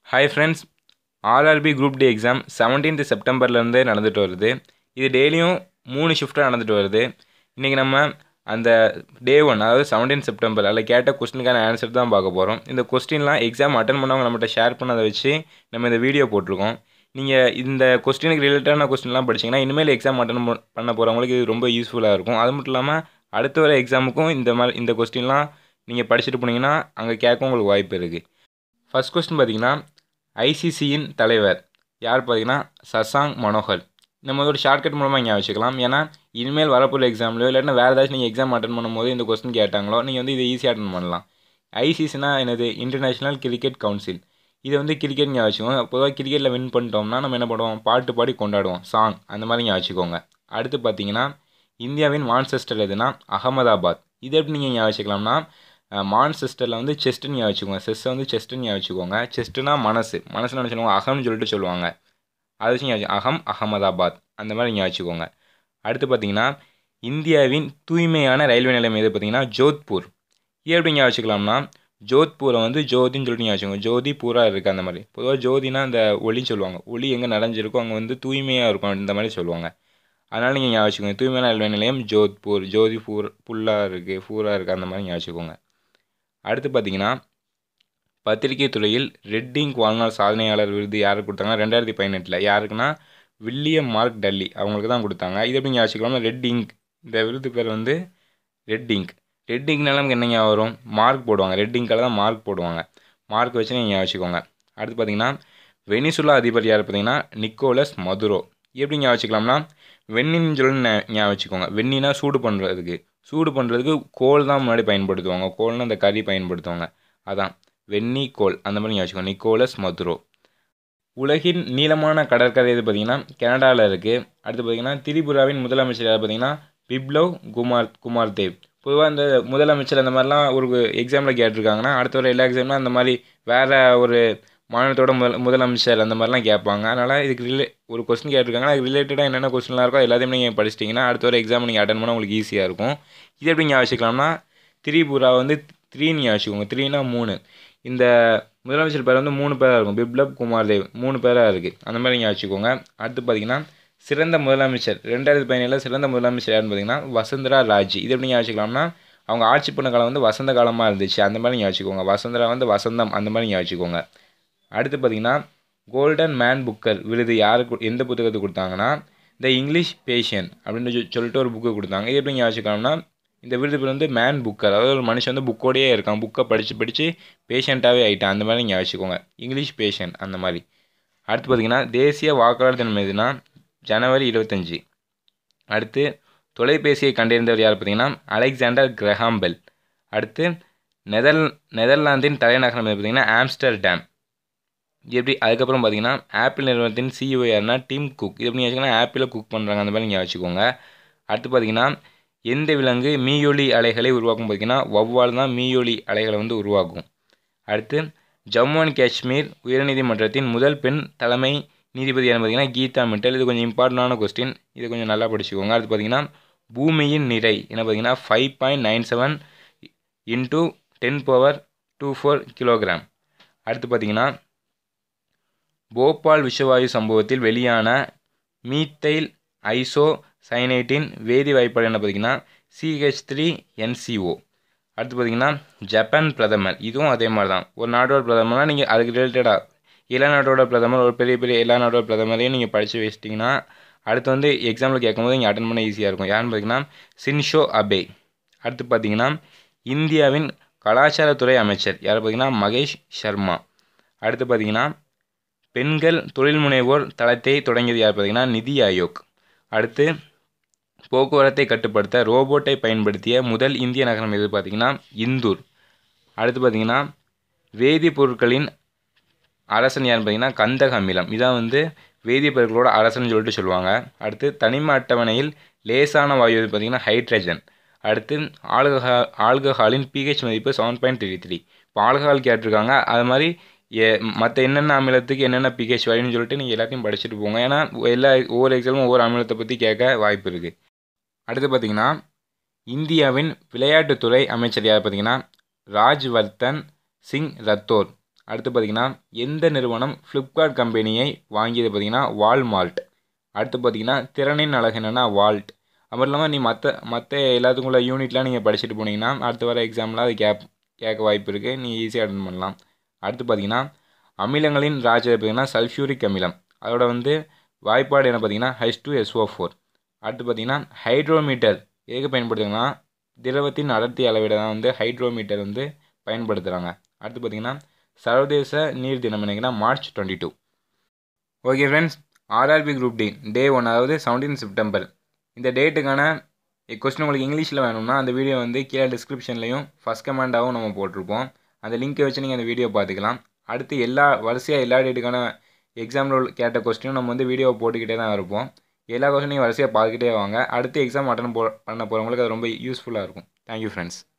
hi friends RRB group D exam seventeenth செப்டம்பர்லேருந்து நடந்துட்டு வருது இது டெய்லியும் மூணு ஷிஃப்ட்டாக நடந்துட்டு வருது இன்றைக்கி நம்ம அந்த டே ஒன் அதாவது செவன்டீன் செப்டம்பர் அதில் கேட்ட கொஸ்டினுக்கான ஆன்சர் தான் பார்க்க போகிறோம் இந்த கொஸ்டின்லாம் எக்ஸாம் அட்டன் பண்ணவங்க நம்மகிட்ட ஷேர் பண்ணதை வச்சு நம்ம இந்த வீடியோ போட்டிருக்கோம் நீங்கள் இந்த கொஸ்டினுக்கு ரிலேட்டடான கொஸ்டின்லாம் படிச்சிங்கன்னா இனிமேல் எக்ஸாம் அட்டன் பண்ண போகிறவங்களுக்கு இது ரொம்ப யூஸ்ஃபுல்லாக இருக்கும் அது மட்டும் இல்லாமல் அடுத்த வர எக்ஸாமுக்கும் இந்த மாதிரி இந்த கொஸ்டின்லாம் நீங்கள் படிச்சுட்டு போனீங்கன்னா அங்கே கேட்க உங்களுக்கு வாய்ப்பு இருக்குது ஃபஸ்ட் கொஸ்டின் பார்த்தீங்கன்னா ஐசிசியின் தலைவர் யார் பார்த்தீங்கன்னா சசாங் மனோகர் நம்ம ஒரு ஷார்ட்கட் மூலமாக இங்கே வச்சுக்கலாம் ஏன்னா இனிமேல் வரப்போகிற எக்ஸாம்லையோ இல்லைன்னா வேறு ஏதாச்சும் நீங்கள் எக்ஸாம் அட்டன் பண்ணும்போது இந்த கொஸ்டின் கேட்டாங்களோ நீங்கள் வந்து இதை ஈஸியாக அட்டன் பண்ணலாம் ஐசிசினா என்னது இன்டர்நேஷ்னல் கிரிக்கெட் கவுன்சில் இதை வந்து கிரிக்கெட் ஞாபகம் வச்சுக்கோங்க பொதுவாக கிரிக்கெட்டில் வின் பண்ணிட்டோம்னா நம்ம என்ன பண்ணுவோம் பாட்டு பாடி கொண்டாடுவோம் சாங் அந்த மாதிரி ஞாபகம் வச்சுக்கோங்க அடுத்து பார்த்தீங்கன்னா இந்தியாவின் மான்செஸ்டர் எதுனா அகமதாபாத் இதை எப்படி நீங்கள் ஞாபகம் வச்சுக்கலாம்னா மான்செஸ்டரில் வந்து செஸ்ட்டுன்னு ஞாபகம் வச்சுக்கோங்க செஸ்ஸை வந்து செஸ்ட்டுன்னு ஞாபகம் வச்சுக்கோங்க செஸ்ட்டுனா மனசு மனசுன்னு என்ன சொல்லுவாங்க அகம்னு சொல்லிட்டு சொல்லுவாங்க அதை வச்சு ஞாபகம் அகம் அகமதாபாத் அந்த மாதிரி ஞாபகம் வச்சுக்கோங்க அடுத்து பார்த்தீங்கன்னா இந்தியாவின் தூய்மையான ரயில்வே நிலையம் எது பார்த்தீங்கன்னா ஜோத்பூர் இது எப்படி ஞாபகம் வச்சுக்கலாம்னா ஜோத்பூரை வந்து ஜோதின்னு சொல்லிட்டு ஞாபகம் வச்சுக்கோங்க ஜோதி பூரா இருக்குது அந்த மாதிரி பொதுவாக ஜோதினா அந்த ஒளின்னு சொல்லுவாங்க ஒளி எங்கே நிறைஞ்சிருக்கோ அங்கே வந்து தூய்மையாக இருக்கும் இந்த மாதிரி சொல்லுவாங்க அதனால் நீங்கள் ஞாபகம் வச்சுக்கோங்க தூய்மையான ரயில்வே நிலையம் ஜோத்பூர் ஜோதி பூர் புல்லாக இருக்குது பூரா இருக்குது அந்த மாதிரி ஞாபகம் வச்சுக்கோங்க அடுத்து பார்த்தீங்கன்னா பத்திரிகை துறையில் ரெட்டிங் வாழ்நாள் சாதனையாளர் விருது யாருக்கு கொடுத்தாங்கன்னா ரெண்டாயிரத்தி பதினெட்டில் யாருக்குன்னா வில்லியம் மார்க் டல்லி அவங்களுக்கு தான் கொடுத்தாங்க இது எப்படி ஞாபகம் வச்சுக்கலாம் ரெட் இங்க் இந்த விருது பேர் வந்து ரெட் இங்க் ரெட் இங்க்னால நமக்கு என்னங்க வரும் மார்க் போடுவாங்க ரெட் இங்கால் தான் மார்க் போடுவாங்க மார்க் வச்சு நீங்கள் வச்சுக்கோங்க அடுத்து பார்த்தீங்கன்னா வெனிசுலா அதிபர் யார் பார்த்தீங்கன்னா நிக்கோலஸ் மதுரோ எப்படி ஞாபகம் வச்சுக்கலாம்னா வெண்ணின்னு சொல்லி ஞாபகம் வச்சுக்கோங்க வெண்ணினா சூடு பண்ணுறதுக்கு சூடு பண்ணுறதுக்கு கோல் தான் முன்னாடி பயன்படுத்துவாங்க கோல்னு அந்த கறி பயன்படுத்துவாங்க அதான் வெண்ணி கோல் அந்த மாதிரி ஞாபகம் வச்சுக்கோங்க நிக்கோலஸ் மதுரோ உலகின் நீளமான கடற்கரை இது பார்த்திங்கன்னா கனடாவில் இருக்குது அடுத்து பார்த்திங்கன்னா திரிபுராவின் முதலமைச்சர் யார் பார்த்தீங்கன்னா பிப்லவ் குமார் குமார் தேவ் பொதுவாக இந்த முதலமைச்சர் அந்த மாதிரிலாம் ஒரு எக்ஸாமில் கேட்டிருக்காங்கன்னா அடுத்த வர எல்லா எக்ஸாம்லாம் அந்த மாதிரி வேறு ஒரு மாநிலத்தோட முதல் முதலமைச்சர் அந்த மாதிரிலாம் கேட்பாங்க அதனால் இதுக்கு ரிலே ஒரு கொஸ்டின் கேட்டிருக்காங்கன்னா அது ரிலேட்டடாக என்னென்ன கொஸ்டின்லாம் இருக்கோ எல்லாத்தையும் நீங்கள் படிச்சிட்டிங்கன்னா அடுத்த வர எக்ஸாம் நீங்கள் அட்டன் பண்ணால் உங்களுக்கு ஈஸியாக இருக்கும் இது எப்படி ஞாபகம் வச்சுக்கலாம்னா திரிபுரா வந்து த்ரீன்னு ஞாபகம் வச்சுக்கோங்க த்ரீனா மூணு இந்த முதலமைச்சர் பேர் வந்து மூணு பேராக இருக்கும் பிப்லப் குமார் தேவ் மூணு பேராக இருக்குது அந்த மாதிரி ஞாபகம் வச்சுக்கோங்க அடுத்து பார்த்தீங்கன்னா சிறந்த முதலமைச்சர் ரெண்டாயிரத்தி பதினேழில் சிறந்த முதலமைச்சர் யாருன்னு பார்த்தீங்கன்னா வசுந்தரா ராஜி இது எப்படி ஞாபகம் வச்சுக்கலாம்னா அவங்க ஆட்சி பண்ண காலம் வந்து வசந்த காலமாக இருந்துச்சு அந்த மாதிரி ஞாபகம் வச்சுக்கோங்க வசந்தரா வந்து வசந்தம் அந்த மாதிரி ஞாபகம் வச்சுக்கோங்க அடுத்து பார்த்தீங்கன்னா கோல்டன் மேன் புக்கர் விருது யாருக்கு எந்த புத்தகத்துக்கு கொடுத்தாங்கன்னா த இங்கிலீஷ் பேஷியன் அப்படின்னு சொல்லிட்டு ஒரு புக்கு கொடுத்தாங்க இது எப்படி ஞாபகம் வச்சுக்கலாம்னா இந்த விருது பேர் வந்து மேன் புக்கர் அதாவது ஒரு மனுஷன் வந்து புக்கோடையே இருக்கான் புக்கை படித்து படித்து பேஷண்ட்டாகவே ஆகிட்டான் அந்த மாதிரி ஞாபகம் வச்சுக்கோங்க இங்கிலீஷ் பேஷண்ட் அந்த மாதிரி அடுத்து பார்த்தீங்கன்னா தேசிய வாக்காளர் தினம் எதுனா ஜனவரி இருபத்தஞ்சி அடுத்து தொலைபேசியை கண்டறிந்தவர் யார் பார்த்தீங்கன்னா அலெக்சாண்டர் கிரஹாம்பெல் அடுத்து நெதர் நெதர்லாந்தின் தலைநகரம் பார்த்தீங்கன்னா ஆம்ஸ்டர் டேம் எப்படி அதுக்கப்புறம் பார்த்தீங்கன்னா ஆப்பிள் நிறுவனத்தின் சிஇஓ யாருன்னா டிம் குக் இது எப்படி வச்சுக்கோங்கன்னா ஆப்பிளில் குக் பண்ணுறாங்க அந்த மாதிரி நீங்கள் வச்சுக்கோங்க அடுத்து பார்த்தீங்கன்னா எந்த விலங்கு மீயொலி அலைகளை உருவாக்கும் பார்த்தீங்கன்னா வௌவால் தான் மீயொலி அலைகளை வந்து உருவாக்கும் அடுத்து ஜம்மு அண்ட் காஷ்மீர் உயர்நீதிமன்றத்தின் முதல் பெண் தலைமை நீதிபதி யார் பார்த்தீங்கன்னா கீதா மிட்டல் இது கொஞ்சம் இம்பார்ட்டண்டான கொஸ்டின் இது கொஞ்சம் நல்லா படிச்சுக்கோங்க அடுத்து பார்த்தீங்கன்னா பூமியின் நிறை என்ன பார்த்தீங்கன்னா five point nine seven into ten power two four kilogram அடுத்து பார்த்தீங்கன்னா போபால் விஷவாயு சம்பவத்தில் வெளியான மீத்தைல் ஐசோ சைனைட்டின் வேதி வாய்ப்பாடு என்ன பார்த்தீங்கன்னா சிஹெச் த்ரீ என்சிஓ அடுத்து பார்த்தீங்கன்னா ஜப்பான் பிரதமர் இதுவும் அதே மாதிரி தான் ஒரு நாட்டோட பிரதமர்னால் நீங்கள் அதுக்கு ரிலேட்டடாக எல்லா நாட்டோட பிரதமர் ஒரு பெரிய பெரிய எல்லா நாட்டோட பிரதமரையும் நீங்கள் படித்து வச்சிட்டிங்கன்னா அடுத்து வந்து எக்ஸாமில் கேட்கும்போது இங்கே அட்டன் பண்ண ஈஸியாக இருக்கும் யாருன்னு பார்த்தீங்கன்னா சின்ஷோ அபே அடுத்து பார்த்தீங்கன்னா இந்தியாவின் கலாச்சாரத்துறை அமைச்சர் யார் பார்த்தீங்கன்னா மகேஷ் சர்மா அடுத்து பார்த்தீங்கன்னா பெண்கள் தொழில் முனைவோர் தளத்தை தொடங்கியது யார் பார்த்தீங்கன்னா நிதி ஆயோக் அடுத்து போக்குவரத்தை கட்டுப்படுத்த ரோபோட்டை பயன்படுத்திய முதல் இந்திய நகரம் எது பார்த்திங்கன்னா இந்தூர் அடுத்து பார்த்திங்கன்னா வேதிப்பொருட்களின் அரசன் யாருன்னு பார்த்தீங்கன்னா கந்தக அமிலம் இதான் வந்து வேதிப்பொருட்களோட அரசன் சொல்லிட்டு சொல்லுவாங்க அடுத்து தனிம அட்டவணையில் லேசான வாயு பார்த்திங்கன்னா ஹைட்ரஜன் அடுத்து ஆல்கஹா ஆல்கஹாலின் பிஹெச் மதிப்பு செவன் பாயிண்ட் த்ரீ த்ரீ இப்போ ஆல்கஹால் கேட்டிருக்காங்க அது மாதிரி ஏ மற்ற என்னென்ன அமிலத்துக்கு என்னென்ன பிஹெச் வேல்யூன்னு சொல்லிட்டு நீங்கள் எல்லாத்தையும் படிச்சுட்டு போங்க ஏன்னா எல்லா ஒவ்வொரு எக்ஸாமும் ஒவ்வொரு அமிலத்தை பற்றி கேட்க வாய்ப்பு இருக்குது அடுத்து பார்த்திங்கன்னா இந்தியாவின் விளையாட்டுத்துறை அமைச்சர் யார் பார்த்தீங்கன்னா ராஜ்வர்தன் சிங் ரத்தோர் அடுத்து பார்த்தீங்கன்னா எந்த நிறுவனம் ஃப்ளிப்கார்ட் கம்பெனியை வாங்கியது பார்த்தீங்கன்னா வால்மார்ட் அடுத்து பார்த்தீங்கன்னா திறனின் அழகு என்னென்னா வால்ட் அப்புறம் இல்லாமல் நீ மற்ற மற்ற எல்லாத்துக்குள்ள யூனிட்லாம் நீங்கள் படிச்சுட்டு போனீங்கன்னா அடுத்து வர எக்ஸாமில் அது கேப் கேட்க வாய்ப்பு இருக்குது நீ ஈஸியாக அட்டன் பண்ணலாம் அடுத்து பார்த்தீங்கன்னா அமிலங்களின் ராஜா பார்த்தீங்கன்னா சல்ஃபியூரிக் அமிலம் அதோட வந்து வாய்ப்பாடு என்ன பார்த்தீங்கன்னா ஹெச் டூ எஸ்ஓ ஃபோர் அடுத்து பார்த்தீங்கன்னா ஹைட்ரோமீட்டர் எதுக்கு பயன்படுத்துங்கன்னா திரவத்தின் அடர்த்தி அளவிட தான் வந்து ஹைட்ரோமீட்டர் வந்து பயன்படுத்துகிறாங்க அடுத்து பார்த்தீங்கன்னா சர்வதேச நீர் தினம் என்னைக்குன்னா March twenty two okay friends RRB group D day one அதாவது செவன்டீன் செப்டம்பர் இந்த டேட்டுக்கான கொஸ்டின் உங்களுக்கு இங்கிலீஷில் வேணும்னா அந்த வீடியோ வந்து கீழே டிஸ்கிரிப்ஷன்லையும் ஃபஸ்ட் கமெண்டாகவும் நம்ம போட்டிருப்போம் அந்த லிங்க்கை வச்சு நீங்கள் அந்த வீடியோ பார்த்துக்கலாம் அடுத்து எல்லா வரிசையாக எல்லா டேட்டுக்கான எக்ஸாமில் கேட்ட கொஸ்டினும் நம்ம வந்து வீடியோ போட்டுக்கிட்டே தான் இருப்போம் எல்லா கொஸ்டினையும் வரிசையாக பார்த்துக்கிட்டே வாங்க அடுத்து எக்ஸாம் அட்டன் போ பண்ண போகிறவங்களுக்கு அது ரொம்ப யூஸ்ஃபுல்லாக இருக்கும் தேங்க்யூ ஃப்ரெண்ட்ஸ்